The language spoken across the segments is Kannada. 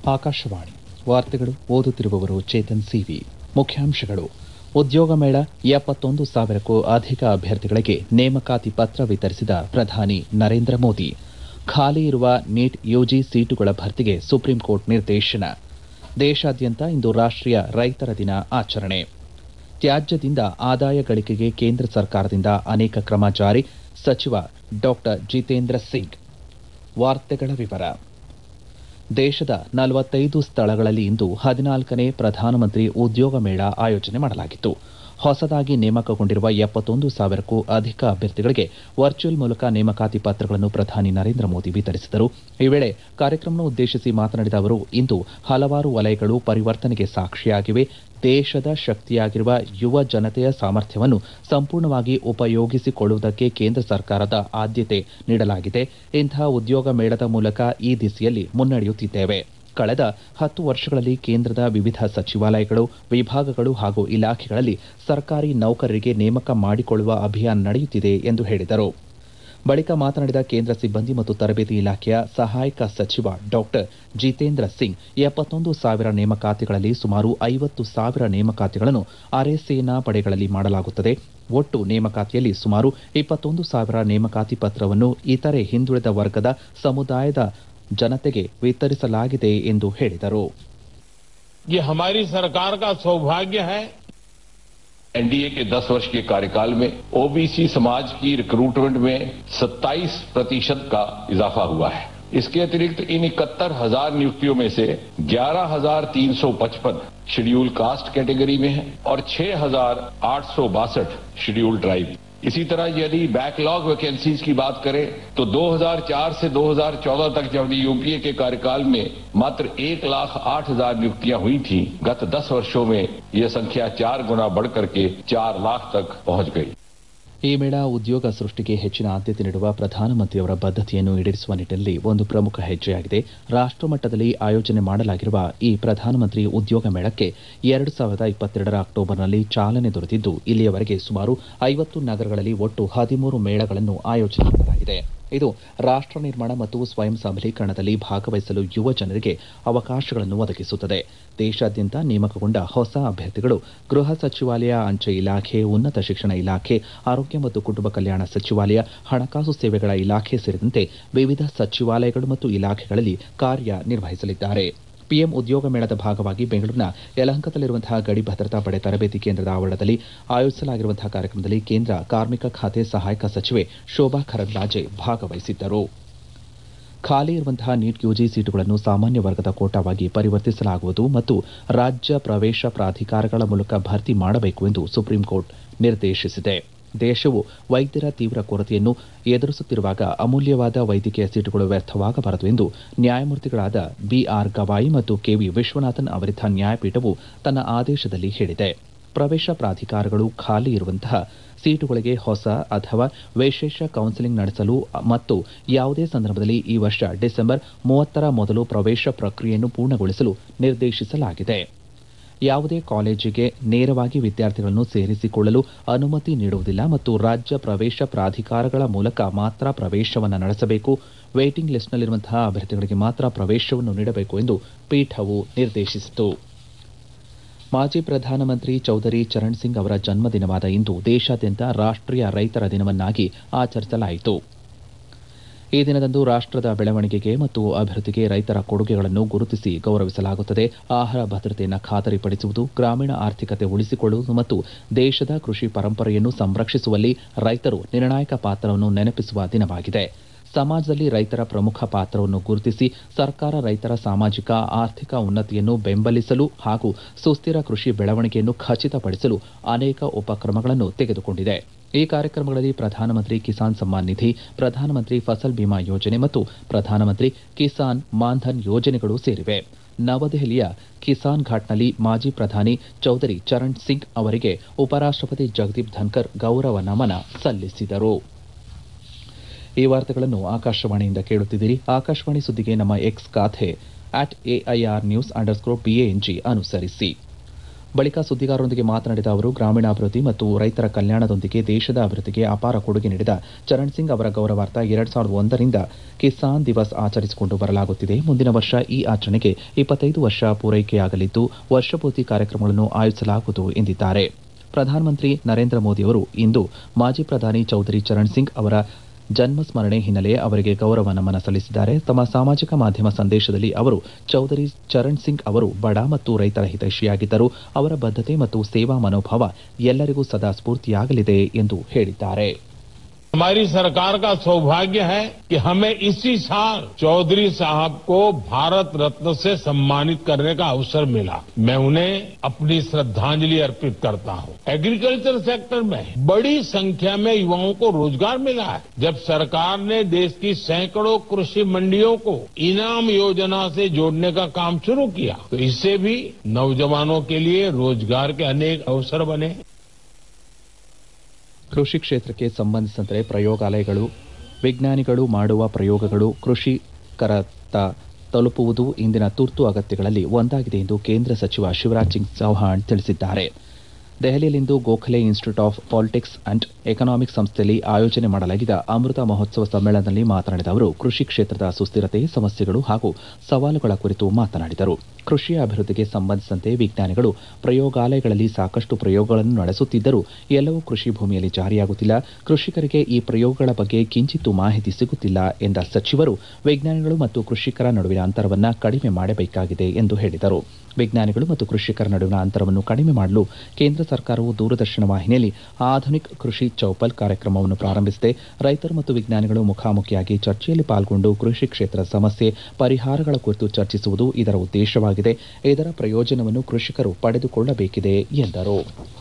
ಆಕಾಶವಾಣಿ ವಾರ್ತೆಗಳು ಓದುತ್ತಿರುವವರು ಚೇತನ್ ಸಿವಿ ಮುಖ್ಯಾಂಶಗಳು ಉದ್ಯೋಗ ಮೇಳ ಎಪ್ಪತ್ತೊಂದು ಸಾವಿರಕ್ಕೂ ಅಧಿಕ ಅಭ್ಯರ್ಥಿಗಳಿಗೆ ನೇಮಕಾತಿ ಪತ್ರ ವಿತರಿಸಿದ ಪ್ರಧಾನಿ ನರೇಂದ್ರ ಮೋದಿ ಖಾಲಿ ಇರುವ ನೀಟ್ ಯುಜಿ ಸೀಟುಗಳ ಭರ್ತಿಗೆ ಸುಪ್ರೀಂ ಕೋರ್ಟ್ ನಿರ್ದೇಶನ ದೇಶಾದ್ಯಂತ ಇಂದು ರಾಷ್ಟೀಯ ರೈತರ ದಿನ ಆಚರಣೆ ತ್ಯಾಜ್ಯದಿಂದ ಆದಾಯ ಗಳಿಕೆಗೆ ಕೇಂದ್ರ ಸರ್ಕಾರದಿಂದ ಅನೇಕ ಕ್ರಮ ಜಾರಿ ಸಚಿವ ಡಾ ಜಿತೇಂದ್ರ ಸಿಂಗ್ ವಾರ್ತೆಗಳ ವಿವರ ದೇಶದ ನಲವತ್ತೈದು ಸ್ಥಳಗಳಲ್ಲಿ ಇಂದು ಹದಿನಾಲ್ಕನೇ ಪ್ರಧಾನಮಂತ್ರಿ ಉದ್ಯೋಗ ಮೇಳ ಆಯೋಜನೆ ಮಾಡಲಾಗಿತ್ತು ಹೊಸದಾಗಿ ನೇಮಕಗೊಂಡಿರುವ ಎಪ್ಪತ್ತೊಂದು ಸಾವಿರಕ್ಕೂ ಅಧಿಕ ಅಭ್ಯರ್ಥಿಗಳಿಗೆ ವರ್ಚುವಲ್ ಮೂಲಕ ನೇಮಕಾತಿ ಪತ್ರಗಳನ್ನು ಪ್ರಧಾನಿ ನರೇಂದ್ರ ಮೋದಿ ವಿತರಿಸಿದರು ಈ ವೇಳೆ ಕಾರ್ಯಕ್ರಮ ಉದ್ದೇಶಿಸಿ ಮಾತನಾಡಿದ ಅವರು ಇಂದು ಹಲವಾರು ವಲಯಗಳು ಪರಿವರ್ತನೆಗೆ ಸಾಕ್ಷಿಯಾಗಿವೆ ದೇಶದ ಶಕ್ತಿಯಾಗಿರುವ ಯುವ ಜನತೆಯ ಸಾಮರ್ಥ್ಯವನ್ನು ಸಂಪೂರ್ಣವಾಗಿ ಉಪಯೋಗಿಸಿಕೊಳ್ಳುವುದಕ್ಕೆ ಕೇಂದ್ರ ಸರ್ಕಾರದ ಆದ್ಯತೆ ನೀಡಲಾಗಿದೆ ಇಂತಹ ಉದ್ಯೋಗ ಮೇಳದ ಮೂಲಕ ಈ ದಿಸೆಯಲ್ಲಿ ಮುನ್ನಡೆಯುತ್ತಿದ್ದೇವೆ ಕಳೆದ ಹತ್ತು ವರ್ಷಗಳಲ್ಲಿ ಕೇಂದ್ರದ ವಿವಿಧ ಸಚಿವಾಲಯಗಳು ವಿಭಾಗಗಳು ಹಾಗೂ ಇಲಾಖೆಗಳಲ್ಲಿ ಸರ್ಕಾರಿ ನೌಕರರಿಗೆ ನೇಮಕ ಮಾಡಿಕೊಳ್ಳುವ ಅಭಿಯಾನ ನಡೆಯುತ್ತಿದೆ ಎಂದು ಹೇಳಿದರು ಬಳಿಕ ಮಾತನಾಡಿದ ಕೇಂದ್ರ ಸಿಬ್ಬಂದಿ ಮತ್ತು ತರಬೇತಿ ಇಲಾಖೆಯ ಸಹಾಯಕ ಸಚಿವ ಡಾ ಜಿತೇಂದ್ರ ಸಿಂಗ್ ಎಪ್ಪತ್ತೊಂದು ಸಾವಿರ ನೇಮಕಾತಿಗಳಲ್ಲಿ ಸುಮಾರು ಐವತ್ತು ಸಾವಿರ ನೇಮಕಾತಿಗಳನ್ನು ಅರೆ ಸೇನಾ ಪಡೆಗಳಲ್ಲಿ ಮಾಡಲಾಗುತ್ತದೆ ಒಟ್ಟು ನೇಮಕಾತಿಯಲ್ಲಿ ಸುಮಾರು ಇಪ್ಪತ್ತೊಂದು ಸಾವಿರ ನೇಮಕಾತಿ ಪತ್ರವನ್ನು ಇತರೆ ಹಿಂದುಳಿದ ವರ್ಗದ ಸಮುದಾಯದ ಜನತೆಗೆ ವಿತರಿಸಲಾಗಿದೆ ಎಂದು ಹೇಳಿದರು ये हमारी सरकार का सौभाग्य है एनडीए के 10 वर्ष के कार्यकाल में ओबीसी समाज की रिक्रूटमेंट में 27 प्रतिशत का इजाफा हुआ है इसके अतिरिक्त इन इकहत्तर हजार नियुक्तियों में से ग्यारह हजार तीन सौ पचपन शेड्यूल कास्ट कैटेगरी में है और छह हजार आठ सौ बासठ शेड्यूल ट्राइब इसी तरह यदि बैकलॉग वैकेंसीज की बात करें तो 2004 से 2014 तक जब यूपीए के कार्यकाल में मात्र एक लाख आठ हजार नियुक्तियां हुई थी गत दस वर्षों में यह संख्या चार गुना बढ़कर के चार लाख तक पहुंच गई ಈ ಮೇಳ ಉದ್ಯೋಗ ಸೃಷ್ಟಿಗೆ ಹೆಚ್ಚಿನ ಆದ್ಯತೆ ನೀಡುವ ಪ್ರಧಾನಮಂತ್ರಿಯವರ ಬದ್ದತೆಯನ್ನು ಈಡೇರಿಸುವ ನಿಟ್ಟಿನಲ್ಲಿ ಒಂದು ಪ್ರಮುಖ ಹೆಜ್ಜೆಯಾಗಿದೆ ರಾಷ್ಟಮಟ್ಟದಲ್ಲಿ ಆಯೋಜನೆ ಮಾಡಲಾಗಿರುವ ಈ ಪ್ರಧಾನಮಂತ್ರಿ ಉದ್ಯೋಗ ಮೇಳಕ್ಕೆ ಎರಡು ಸಾವಿರದ ಇಪ್ಪತ್ತೆರಡರ ಅಕ್ಟೋಬರ್ನಲ್ಲಿ ಚಾಲನೆ ದೊರೆತಿದ್ದು ಇಲ್ಲಿಯವರೆಗೆ ಸುಮಾರು ಐವತ್ತು ನಗರಗಳಲ್ಲಿ ಒಟ್ಟು ಹದಿಮೂರು ಮೇಳಗಳನ್ನು ಆಯೋಜನೆ ಮಾಡಲಾಗಿದೆ ಇದು ರಾಷ್ಟ ನಿರ್ಮಾಣ ಮತ್ತು ಸ್ವಯಂ ಸಬಲೀಕರಣದಲ್ಲಿ ಭಾಗವಹಿಸಲು ಯುವ ಜನರಿಗೆ ಅವಕಾಶಗಳನ್ನು ಒದಗಿಸುತ್ತದೆ ದೇಶಾದ್ಯಂತ ನೇಮಕಗೊಂಡ ಹೊಸ ಅಭ್ಯರ್ಥಿಗಳು ಗೃಹ ಸಚಿವಾಲಯ ಅಂಚೆ ಇಲಾಖೆ ಉನ್ನತ ಶಿಕ್ಷಣ ಇಲಾಖೆ ಆರೋಗ್ಯ ಮತ್ತು ಕುಟುಂಬ ಕಲ್ಯಾಣ ಸಚಿವಾಲಯ ಹಣಕಾಸು ಸೇವೆಗಳ ಇಲಾಖೆ ಸೇರಿದಂತೆ ವಿವಿಧ ಸಚಿವಾಲಯಗಳು ಮತ್ತು ಇಲಾಖೆಗಳಲ್ಲಿ ಕಾರ್ಯನಿರ್ವಹಿಸಲಿದ್ದಾರೆ ಪಿಎಂ ಉದ್ಯೋಗ ಮೇಳದ ಭಾಗವಾಗಿ ಬೆಂಗಳೂರಿನ ಯಲಹಂಕದಲ್ಲಿರುವಂತಹ ಗಡಿ ಭದ್ರತಾ ಪಡೆ ತರಬೇತಿ ಕೇಂದ್ರದ ಆವರಣದಲ್ಲಿ ಆಯೋಜಿಸಲಾಗಿರುವಂತಹ ಕಾರ್ಯಕ್ರಮದಲ್ಲಿ ಕೇಂದ್ರ ಕಾರ್ಮಿಕ ಖಾತೆ ಸಹಾಯಕ ಸಚಿವೆ ಶೋಭಾ ಕರಂದ್ಲಾಜೆ ಭಾಗವಹಿಸಿದ್ದರು ಖಾಲಿ ಇರುವಂತಹ ನೀಟ್ ಯುಜಿ ಸೀಟುಗಳನ್ನು ಸಾಮಾನ್ಯ ವರ್ಗದ ಕೋಟಾವಾಗಿ ಪರಿವರ್ತಿಸಲಾಗುವುದು ಮತ್ತು ರಾಜ್ಯ ಪ್ರವೇಶ ಪ್ರಾಧಿಕಾರಗಳ ಮೂಲಕ ಭರ್ತಿ ಮಾಡಬೇಕು ಎಂದು ಸುಪ್ರೀಂ ಕೋರ್ಟ್ ನಿರ್ದೇಶಿಸಿದೆ ದೇಶವು ವೈದ್ಯರ ತೀವ್ರ ಕೊರತೆಯನ್ನು ಎದುರಿಸುತ್ತಿರುವಾಗ ಅಮೂಲ್ಯವಾದ ವೈದ್ಯಕೀಯ ಸೀಟುಗಳು ವ್ಯರ್ಥವಾಗಬಾರದು ಎಂದು ನ್ಯಾಯಮೂರ್ತಿಗಳಾದ ಬಿಆರ್ ಗವಾಯಿ ಮತ್ತು ಕೆವಿ ವಿಶ್ವನಾಥನ್ ಅವರಿದ್ದ ನ್ಯಾಯಪೀಠವು ತನ್ನ ಆದೇಶದಲ್ಲಿ ಹೇಳಿದೆ ಪ್ರವೇಶ ಪ್ರಾಧಿಕಾರಗಳು ಖಾಲಿ ಇರುವಂತಹ ಸೀಟುಗಳಿಗೆ ಹೊಸ ಅಥವಾ ವಿಶೇಷ ಕೌನ್ಸೆಲಿಂಗ್ ನಡೆಸಲು ಮತ್ತು ಯಾವುದೇ ಸಂದರ್ಭದಲ್ಲಿ ಈ ವರ್ಷ ಡಿಸೆಂಬರ್ ಮೂವತ್ತರ ಮೊದಲು ಪ್ರವೇಶ ಪ್ರಕ್ರಿಯೆಯನ್ನು ಪೂರ್ಣಗೊಳಿಸಲು ನಿರ್ದೇಶಿಸಲಾಗಿದೆ ಯಾವುದೇ ಕಾಲೇಜಿಗೆ ನೇರವಾಗಿ ವಿದ್ಯಾರ್ಥಿಗಳನ್ನು ಸೇರಿಸಿಕೊಳ್ಳಲು ಅನುಮತಿ ನೀಡುವುದಿಲ್ಲ ಮತ್ತು ರಾಜ್ಯ ಪ್ರವೇಶ ಪ್ರಾಧಿಕಾರಗಳ ಮೂಲಕ ಮಾತ್ರ ಪ್ರವೇಶವನ್ನು ನಡೆಸಬೇಕು ವೇಟಿಂಗ್ ಲಿಸ್ಟ್ನಲ್ಲಿರುವಂತಹ ಅಭ್ಯರ್ಥಿಗಳಿಗೆ ಮಾತ್ರ ಪ್ರವೇಶವನ್ನು ನೀಡಬೇಕು ಎಂದು ಪೀಠವು ನಿರ್ದೇಶಿಸಿತು ಮಾಜಿ ಪ್ರಧಾನಮಂತ್ರಿ ಚೌಧರಿ ಚರಣ್ ಸಿಂಗ್ ಅವರ ಜನ್ಮದಿನವಾದ ಇಂದು ದೇಶಾದ್ಯಂತ ರಾಷ್ಟೀಯ ರೈತರ ದಿನವನ್ನಾಗಿ ಆಚರಿಸಲಾಯಿತು ಈ ದಿನದಂದು ರಾಷ್ಟದ ಬೆಳವಣಿಗೆಗೆ ಮತ್ತು ಅಭಿವೃದ್ಧಿಗೆ ರೈತರ ಕೊಡುಗೆಗಳನ್ನು ಗುರುತಿಸಿ ಗೌರವಿಸಲಾಗುತ್ತದೆ ಆಹಾರ ಭದ್ರತೆಯನ್ನು ಖಾತರಿಪಡಿಸುವುದು ಗ್ರಾಮೀಣ ಆರ್ಥಿಕತೆ ಉಳಿಸಿಕೊಳ್ಳುವುದು ಮತ್ತು ದೇಶದ ಕೃಷಿ ಪರಂಪರೆಯನ್ನು ಸಂರಕ್ಷಿಸುವಲ್ಲಿ ರೈತರು ನಿರ್ಣಾಯಕ ಪಾತ್ರವನ್ನು ನೆನಪಿಸುವ ದಿನವಾಗಿದೆ ಸಮಾಜದಲ್ಲಿ ರೈತರ ಪ್ರಮುಖ ಪಾತ್ರವನ್ನು ಗುರುತಿಸಿ ಸರ್ಕಾರ ರೈತರ ಸಾಮಾಜಿಕ ಆರ್ಥಿಕ ಉನ್ನತಿಯನ್ನು ಬೆಂಬಲಿಸಲು ಹಾಗೂ ಸುಸ್ಥಿರ ಕೃಷಿ ಬೆಳವಣಿಗೆಯನ್ನು ಖಚಿತಪಡಿಸಲು ಅನೇಕ ಉಪಕ್ರಮಗಳನ್ನು ತೆಗೆದುಕೊಂಡಿದೆ ಈ ಕಾರ್ಯಕ್ರಮಗಳಲ್ಲಿ ಪ್ರಧಾನಮಂತ್ರಿ ಕಿಸಾನ್ ಸಮ್ಮಾನ್ ನಿಧಿ ಪ್ರಧಾನಮಂತ್ರಿ ಫಸಲ್ ಬಿಮಾ ಯೋಜನೆ ಮತ್ತು ಪ್ರಧಾನಮಂತ್ರಿ ಕಿಸಾನ್ ಮಾನ್ಧನ್ ಯೋಜನೆಗಳು ಸೇರಿವೆ ನವದೆಹಲಿಯ ಕಿಸಾನ್ ಘಾಟ್ನಲ್ಲಿ ಮಾಜಿ ಪ್ರಧಾನಿ ಚೌಧರಿ ಚರಣ್ ಸಿಂಗ್ ಅವರಿಗೆ ಉಪರಾಷ್ಟಪತಿ ಜಗದೀಪ್ ಧನ್ಕರ್ ಗೌರವ ನಮನ ಸಲ್ಲಿಸಿದರು ಈ ವಾರ್ತೆಗಳನ್ನು ಆಕಾಶವಾಣಿಯಿಂದ ಕೇಳುತ್ತಿದ್ದೀರಿ ಆಕಾಶವಾಣಿ ಸುದ್ದಿಗೆ ನಮ್ಮ ಎಕ್ಸ್ ಖಾತೆ at AIR news underscore PANG ಅನುಸರಿಸಿ ಬಳಿಕ ಸುದ್ದಿಗಾರರೊಂದಿಗೆ ಮಾತನಾಡಿದ ಅವರು ಗ್ರಾಮೀಣಾಭಿವೃದ್ಧಿ ಮತ್ತು ರೈತರ ಕಲ್ಯಾಣದೊಂದಿಗೆ ದೇಶದ ಅಭಿವೃದ್ಧಿಗೆ ಅಪಾರ ಕೊಡುಗೆ ನೀಡಿದ ಚರಣ್ ಸಿಂಗ್ ಅವರ ಗೌರವಾರ್ಥ ಎರಡ್ ಸಾವಿರದ ಒಂದರಿಂದ ಕಿಸಾನ್ ದಿವಸ್ ಆಚರಿಸಿಕೊಂಡು ಬರಲಾಗುತ್ತಿದೆ ಮುಂದಿನ ವರ್ಷ ಈ ಆಚರಣೆಗೆ ಇಪ್ಪತ್ತೈದು ವರ್ಷ ಪೂರೈಕೆಯಾಗಲಿದ್ದು ವರ್ಷಪೂರ್ತಿ ಕಾರ್ಯಕ್ರಮಗಳನ್ನು ಆಯೋಜಿಸಲಾಗುವುದು ಎಂದಿದ್ದಾರೆ ಪ್ರಧಾನಮಂತ್ರಿ ನರೇಂದ್ರ ಮೋದಿಯವರು ಇಂದು ಮಾಜಿ ಪ್ರಧಾನಿ ಚೌಧರಿ ಚರಣ್ ಸಿಂಗ್ ಅವರ ಜನ್ಮ ಸ್ಮರಣೆ ಹಿನ್ನೆಲೆ ಅವರಿಗೆ ಗೌರವ ನಮನ ಸಲ್ಲಿಸಿದ್ದಾರೆ ತಮ್ಮ ಸಾಮಾಜಿಕ ಮಾಧ್ಯಮ ಸಂದೇಶದಲ್ಲಿ ಅವರು ಚೌಧರಿ ಚರಣ್ ಸಿಂಗ್ ಅವರು ಬಡ ಮತ್ತು ರೈತರ ಹಿತೈಷಿಯಾಗಿದ್ದರು ಅವರ ಬದ್ಧತೆ ಮತ್ತು ಸೇವಾ ಮನೋಭಾವ ಎಲ್ಲರಿಗೂ ಸದಾ ಸ್ಫೂರ್ತಿಯಾಗಲಿದೆ ಎಂದು ಹೇಳಿದ್ದಾರೆ हमारी सरकार का सौभाग्य है कि हमें इसी साल चौधरी साहब को भारत रत्न से सम्मानित करने का अवसर मिला मैं उन्हें अपनी श्रद्धांजलि अर्पित करता हूं एग्रीकल्चर सेक्टर में बड़ी संख्या में युवाओं को रोजगार मिला है जब सरकार ने देश की सैकड़ों कृषि मंडियों को इनाम योजना से जोड़ने का काम शुरू किया तो इससे भी नौजवानों के लिए रोजगार के अनेक अवसर बने ಕೃಷಿ ಕ್ಷೇತ್ರಕ್ಕೆ ಸಂಬಂಧಿಸಿದಂತೆ ಪ್ರಯೋಗಾಲಯಗಳು ವಿಜ್ಞಾನಿಗಳು ಮಾಡುವ ಪ್ರಯೋಗಗಳು ಕೃಷಿಕರತ್ತ ತಲುಪುವುದು ಇಂದಿನ ತುರ್ತು ಅಗತ್ಯಗಳಲ್ಲಿ ಒಂದಾಗಿದೆ ಎಂದು ಕೇಂದ್ರ ಸಚಿವ ಶಿವರಾಜ್ ಸಿಂಗ್ ಚೌಹಾಣ್ ತಿಳಿಸಿದ್ದಾರೆ ದೆಹಲಿಯಲ್ಲಿಂದು Gokhale Institute of Politics and Economics ಸಂಸ್ಥೆಯಲ್ಲಿ ಆಯೋಜನೆ ಮಾಡಲಾಗಿದ್ದ ಅಮೃತ ಮಹೋತ್ಸವ ಸಮ್ಮೇಳನದಲ್ಲಿ ಮಾತನಾಡಿದ ಅವರು ಕೃಷಿ ಕ್ಷೇತ್ರದ ಸುಸ್ಥಿರತೆ ಸಮಸ್ಯೆಗಳು ಹಾಗೂ ಸವಾಲುಗಳ ಕುರಿತು ಮಾತನಾಡಿದರು ಕೃಷಿಯ ಅಭಿವೃದ್ಧಿಗೆ ಸಂಬಂಧಿಸಿದಂತೆ ವಿಜ್ಞಾನಿಗಳು ಪ್ರಯೋಗಾಲಯಗಳಲ್ಲಿ ಸಾಕಷ್ಟು ಪ್ರಯೋಗಗಳನ್ನು ನಡೆಸುತ್ತಿದ್ದರೂ ಎಲ್ಲವೂ ಕೃಷಿ ಭೂಮಿಯಲ್ಲಿ ಜಾರಿಯಾಗುತ್ತಿಲ್ಲ ಕೃಷಿಕರಿಗೆ ಈ ಪ್ರಯೋಗಗಳ ಬಗ್ಗೆ ಕಿಂಚಿತ್ತೂ ಮಾಹಿತಿ ಸಿಗುತ್ತಿಲ್ಲ ಎಂದ ಸಚಿವರು ವಿಜ್ಞಾನಿಗಳು ಮತ್ತು ಕೃಷಿಕರ ನಡುವಿನ ಅಂತರವನ್ನು ಕಡಿಮೆ ಮಾಡಬೇಕಾಗಿದೆ ಎಂದು ಹೇಳಿದರು ವಿಜ್ಞಾನಿಗಳು ಮತ್ತು ಕೃಷಿಕರ ನಡುವಿನ ಅಂತರವನ್ನು ಕಡಿಮೆ ಮಾಡಲು ಕೇಂದ್ರ ಸರ್ಕಾರವು ದೂರದರ್ಶನ ವಾಹಿನಿಯಲ್ಲಿ ಆಧುನಿಕ್ ಕೃಷಿ ಚೌಪಲ್ ಕಾರ್ಯಕ್ರಮವನ್ನು ಪ್ರಾರಂಭಿಸಿದೆ ರೈತರು ಮತ್ತು ವಿಜ್ಞಾನಿಗಳು ಮುಖಾಮುಖಿಯಾಗಿ ಚರ್ಚೆಯಲ್ಲಿ ಪಾಲ್ಗೊಂಡು ಕೃಷಿ ಕ್ಷೇತ್ರದ ಸಮಸ್ಯೆ ಪರಿಹಾರಗಳ ಕುರಿತು ಚರ್ಚಿಸುವುದು ಇದರ ಉದ್ದೇಶವಾಗಿದೆ ಇದರ ಪ್ರಯೋಜನವನ್ನು ಕೃಷಿಕರು ಪಡೆದುಕೊಳ್ಳಬೇಕಿದೆ ಎಂದರು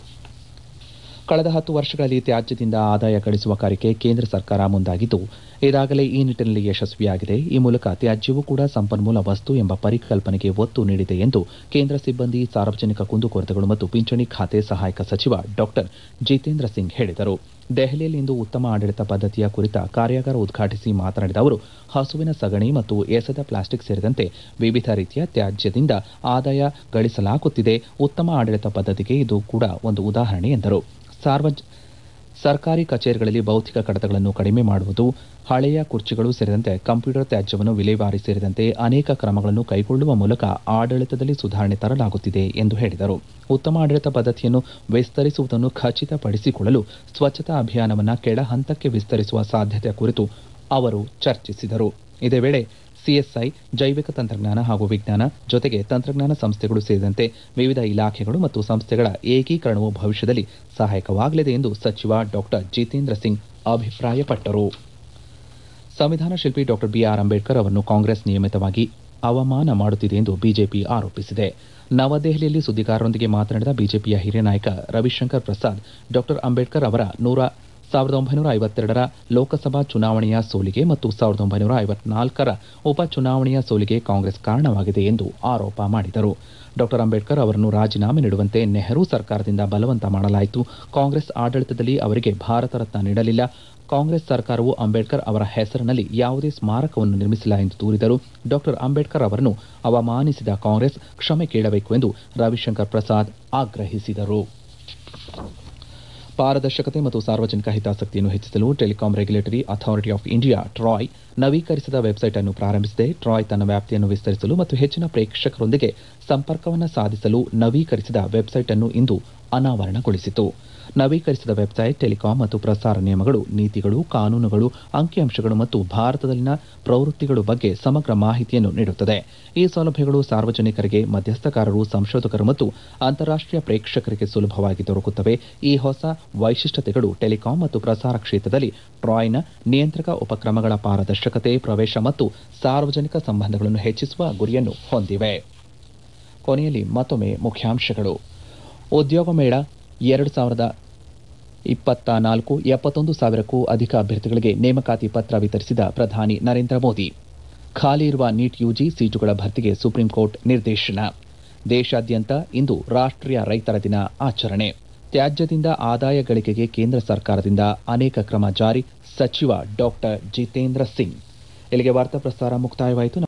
ಕಳೆದ ಹತ್ತು ವರ್ಷಗಳಲ್ಲಿ ತ್ಯಾಜ್ಯದಿಂದ ಆದಾಯ ಗಳಿಸುವ ಕಾರ್ಯಕ್ಕೆ ಕೇಂದ್ರ ಸರ್ಕಾರ ಮುಂದಾಗಿದ್ದು ಈಗಾಗಲೇ ಈ ನಿಟ್ಟಿನಲ್ಲಿ ಯಶಸ್ವಿಯಾಗಿದೆ ಈ ಮೂಲಕ ತ್ಯಾಜ್ಯವೂ ಕೂಡ ಸಂಪನ್ಮೂಲ ವಸ್ತು ಎಂಬ ಪರಿಕಲ್ಪನೆಗೆ ಒತ್ತು ನೀಡಿದೆ ಎಂದು ಕೇಂದ್ರ ಸಿಬ್ಬಂದಿ ಸಾರ್ವಜನಿಕ ಕುಂದುಕೊರತೆಗಳು ಮತ್ತು ಪಿಂಚಣಿ ಖಾತೆ ಸಹಾಯಕ ಸಚಿವ ಡಾಕ್ಟರ್ ಜಿತೇಂದ್ರ ಸಿಂಗ್ ಹೇಳಿದರು ದೆಹಲಿಯಲ್ಲಿಂದು ಉತ್ತಮ ಆಡಳಿತ ಪದ್ಧತಿಯ ಕುರಿತ ಕಾರ್ಯಾಗಾರ ಉದ್ಘಾಟಿಸಿ ಮಾತನಾಡಿದ ಅವರು ಹಸುವಿನ ಸಗಣಿ ಮತ್ತು ಎಸೆದ ಪ್ಲಾಸ್ಟಿಕ್ ಸೇರಿದಂತೆ ವಿವಿಧ ರೀತಿಯ ತ್ಯಾಜ್ಯದಿಂದ ಆದಾಯ ಗಳಿಸಲಾಗುತ್ತಿದೆ ಉತ್ತಮ ಆಡಳಿತ ಪದ್ಧತಿಗೆ ಇದು ಕೂಡ ಒಂದು ಉದಾಹರಣೆ ಎಂದರು ಸಾರ್ವಜ ಸರ್ಕಾರಿ ಕಚೇರಿಗಳಲ್ಲಿ ಭೌತಿಕ ಕಡತಗಳನ್ನು ಕಡಿಮೆ ಮಾಡುವುದು ಹಳೆಯ ಕುರ್ಚಿಗಳು ಸೇರಿದಂತೆ ಕಂಪ್ಯೂಟರ್ ತ್ಯಾಜ್ಯವನ್ನು ವಿಲೇವಾರಿ ಸೇರಿದಂತೆ ಅನೇಕ ಕ್ರಮಗಳನ್ನು ಕೈಗೊಳ್ಳುವ ಮೂಲಕ ಆಡಳಿತದಲ್ಲಿ ಸುಧಾರಣೆ ತರಲಾಗುತ್ತಿದೆ ಎಂದು ಹೇಳಿದರು ಉತ್ತಮ ಆಡಳಿತ ಪದ್ಧತಿಯನ್ನು ವಿಸ್ತರಿಸುವುದನ್ನು ಖಚಿತಪಡಿಸಿಕೊಳ್ಳಲು ಸ್ವಚ್ಛತಾ ಅಭಿಯಾನವನ್ನು ಕೆಳ ಹಂತಕ್ಕೆ ವಿಸ್ತರಿಸುವ ಸಾಧ್ಯತೆ ಕುರಿತು ಅವರು ಚರ್ಚಿಸಿದರು ಇದೇ ವೇಳೆ ಸಿಎಸ್ಐ ಜೈವಿಕ ತಂತ್ರಜ್ಞಾನ ಹಾಗೂ ವಿಜ್ಞಾನ ಜೊತೆಗೆ ತಂತ್ರಜ್ಞಾನ ಸಂಸ್ಥೆಗಳು ಸೇರಿದಂತೆ ವಿವಿಧ ಇಲಾಖೆಗಳು ಮತ್ತು ಸಂಸ್ಥೆಗಳ ಏಕೀಕರಣವು ಭವಿಷ್ಯದಲ್ಲಿ ಸಹಾಯಕವಾಗಲಿದೆ ಎಂದು ಸಚಿವ ಡಾಕ್ಟರ್ ಜಿತೇಂದ್ರ ಸಿಂಗ್ ಅಭಿಪ್ರಾಯಪಟ್ಟರು ಸಂವಿಧಾನ ಶಿಲ್ಪಿ ಡಾಕ್ಟರ್ ಬಿಆರ್ ಅಂಬೇಡ್ಕರ್ ಅವರನ್ನು ಕಾಂಗ್ರೆಸ್ ನಿಯಮಿತವಾಗಿ ಅವಮಾನ ಮಾಡುತ್ತಿದೆ ಎಂದು ಬಿಜೆಪಿ ಆರೋಪಿಸಿದೆ ನವದೆಹಲಿಯಲ್ಲಿ ಸುದ್ದಿಗಾರರೊಂದಿಗೆ ಮಾತನಾಡಿದ ಬಿಜೆಪಿಯ ಹಿರಿಯ ನಾಯಕ ರವಿಶಂಕರ್ ಪ್ರಸಾದ್ ಡಾಕ್ಟರ್ ಅಂಬೇಡ್ಕರ್ ಅವರ ನೂರ ಸಾವಿರದ ಒಂಬೈನೂರ ಐವತ್ತೆರಡರ ಲೋಕಸಭಾ ಚುನಾವಣೆಯ ಸೋಲಿಗೆ ಮತ್ತು ಸಾವಿರದ ಒಂಬೈನೂರ ಐವತ್ನಾಲ್ಕರ ಉಪಚುನಾವಣೆಯ ಸೋಲಿಗೆ ಕಾಂಗ್ರೆಸ್ ಕಾರಣವಾಗಿದೆ ಎಂದು ಆರೋಪ ಮಾಡಿದರು ಡಾಕ್ಟರ್ ಅಂಬೇಡ್ಕರ್ ಅವರನ್ನು ರಾಜೀನಾಮೆ ನೀಡುವಂತೆ ನೆಹರು ಸರ್ಕಾರದಿಂದ ಬಲವಂತ ಮಾಡಲಾಯಿತು ಕಾಂಗ್ರೆಸ್ ಆಡಳಿತದಲ್ಲಿ ಅವರಿಗೆ ಭಾರತ ರತ್ನ ನೀಡಲಿಲ್ಲ ಕಾಂಗ್ರೆಸ್ ಸರ್ಕಾರವು ಅಂಬೇಡ್ಕರ್ ಅವರ ಹೆಸರಿನಲ್ಲಿ ಯಾವುದೇ ಸ್ಮಾರಕವನ್ನು ನಿರ್ಮಿಸಿಲ್ಲ ಎಂದು ದೂರಿದರು ಡಾಕ್ಟರ್ ಅಂಬೇಡ್ಕರ್ ಅವರನ್ನು ಅವಮಾನಿಸಿದ ಕಾಂಗ್ರೆಸ್ ಕ್ಷಮೆ ಕೇಳಬೇಕು ಎಂದು ರವಿಶಂಕರ್ ಪ್ರಸಾದ್ ಆಗ್ರಹಿಸಿದರು ಪಾರದರ್ಶಕತೆ ಮತ್ತು ಸಾರ್ವಜನಿಕ ಹಿತಾಸಕ್ತಿಯನ್ನು ಹೆಚ್ಚಿಸಲು Telecom Regulatory Authority of India TRAI ನವೀಕರಿಸಿದ ವೆಬ್ಸೈಟ್ ಅನ್ನು ಪ್ರಾರಂಭಿಸಿದೆ ಟ್ರಾಯ್ ತನ್ನ ವ್ಯಾಪ್ತಿಯನ್ನು ವಿಸ್ತರಿಸಲು ಮತ್ತು ಹೆಚ್ಚಿನ ಪ್ರೇಕ್ಷಕರೊಂದಿಗೆ ಸಂಪರ್ಕವನ್ನು ಸಾಧಿಸಲು ನವೀಕರಿಸಿದ ವೆಬ್ಸೈಟ್ ಅನ್ನು ಇಂದು ಅನಾವರಣಗೊಳಿಸಿತು ನವೀಕರಿಸಿದ ವೆಬ್ಸೈಟ್ ಟೆಲಿಕಾಂ ಮತ್ತು ಪ್ರಸಾರ ನಿಯಮಗಳು ನೀತಿಗಳು ಕಾನೂನುಗಳು ಅಂಕಿಅಂಶಗಳು ಮತ್ತು ಭಾರತದಲ್ಲಿನ ಪ್ರವೃತ್ತಿಗಳು ಬಗ್ಗೆ ಸಮಗ್ರ ಮಾಹಿತಿಯನ್ನು ನೀಡುತ್ತದೆ ಈ ಸೌಲಭ್ಯಗಳು ಸಾರ್ವಜನಿಕರಿಗೆ ಮಧ್ಯಸ್ಥಗಾರರು ಸಂಶೋಧಕರು ಮತ್ತು ಅಂತಾರಾಷ್ಟೀಯ ಪ್ರೇಕ್ಷಕರಿಗೆ ಸುಲಭವಾಗಿ ದೊರಕುತ್ತವೆ ಈ ಹೊಸ ವೈಶಿಷ್ಟ್ಯತೆಗಳು ಟೆಲಿಕಾಂ ಮತ್ತು ಪ್ರಸಾರ ಕ್ಷೇತ್ರದಲ್ಲಿ ಟ್ರಾಯ್ನ ನಿಯಂತ್ರಕ ಉಪಕ್ರಮಗಳ ಪಾರದರ್ಶಕತೆ ಪ್ರವೇಶ ಮತ್ತು ಸಾರ್ವಜನಿಕ ಸಂಬಂಧಗಳನ್ನು ಹೆಚ್ಚಿಸುವ ಗುರಿಯನ್ನು ಹೊಂದಿವೆ ಕೊನೆಯಲ್ಲಿ ಮತ್ತೊಮ್ಮೆ ಮುಖ್ಯಾಂಶಗಳು ಉದ್ಯೋಗ ಮೇಳ ಎರಡು ಸಾವಿರದ ಇಪ್ಪತ್ತ ನಾಲ್ಕು ಎಪ್ಪತ್ತೊಂದು ಸಾವಿರಕ್ಕೂ ಅಧಿಕ ಅಭ್ಯರ್ಥಿಗಳಿಗೆ ನೇಮಕಾತಿ ಪತ್ರ ವಿತರಿಸಿದ ಪ್ರಧಾನಿ ನರೇಂದ್ರ ಮೋದಿ ಖಾಲಿ ಇರುವ ನೀಟ್ ಯುಜಿ ಸೀಟುಗಳ ಭರ್ತಿಗೆ ಸುಪ್ರೀಂ ಕೋರ್ಟ್ ನಿರ್ದೇಶನ ದೇಶಾದ್ಯಂತ ಇಂದು ರಾಷ್ಟ್ರೀಯ ರೈತರ ದಿನ ಆಚರಣೆ ತ್ಯಾಜ್ಯದಿಂದ ಆದಾಯ ಗಳಿಕೆಗೆ ಕೇಂದ್ರ ಸರ್ಕಾರದಿಂದ ಅನೇಕ ಕ್ರಮ ಜಾರಿ ಸಚಿವ ಡಾಕ್ಟರ್ ಜಿತೇಂದ್ರ ಸಿಂಗ್ ಇಲ್ಲಿಗೆ ವಾರ್ತಾ ಪ್ರಸಾರ ಮುಕ್ತಾಯವಾಯಿತು